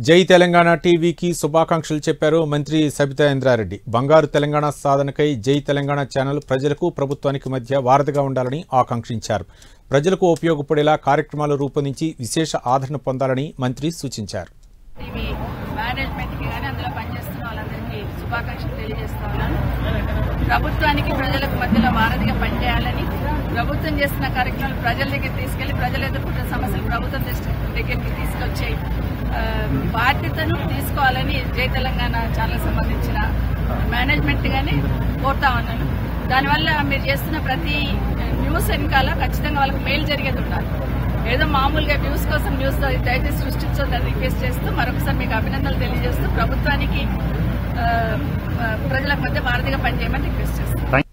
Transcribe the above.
జై తెలంగాణ టీవీకి శుభాకాంక్షలు చెప్పారు మంత్రి సబితా ఇంద్రారెడ్డి బంగారు తెలంగాణ సాధనకై జై తెలంగాణ ఛానల్ ప్రజలకు ప్రభుత్వానికి మధ్య వారధిగా ఉండాలని ఆకాంక్షించారు ప్రజలకు ఉపయోగపడేలా కార్యక్రమాలు రూపొందించి విశేష ఆదరణ పొందాలని మంత్రి సూచించారు టీవీ మేనేజ్మెంట్ కి కానీ అందులో పనిచేస్తున్న వాళ్ళందరికీ శుభాకాంక్షలు తెలియజేస్తా ఉన్నాను ప్రభుత్వానికి ప్రజలకు మధ్యలో వారధిగా పనిచేయాలని ప్రభుత్వం చేస్తున్న కార్యక్రమాలు ప్రజల దగ్గర తీసుకెళ్లి ప్రజలు ఎదుర్కొంటున్న సమస్యలు ప్రభుత్వం దృష్టి- దగ్గరికి తీసుకొచ్చే ఆ, బాధ్యతను తీసుకోవాలని జై తెలంగాణ ఛానల్ సంబంధించిన మేనేజ్మెంట్ గానే కోరుతా ఉన్నాను దానివల్ల మీరు చేస్తున్న ప్రతి న్యూస్ వెనకాల ఖచ్చితంగా వాళ్ళకి మేలు జరిగేది ఉండాలి ఏదో మామూలుగా వ్యూస్ కోసం న్యూస్ దయచేసి సృష్టించొద్దని రిక్వెస్ట్ చేస్తూ మరొకసారి మీకు అభినందనలు తెలియజేస్తూ ప్రభుత్వానికి ఆ, ఆ, ప్రజలకు మధ్య వారధిగా పనిచేయమని రిక్వెస్ట్ చేస్తాను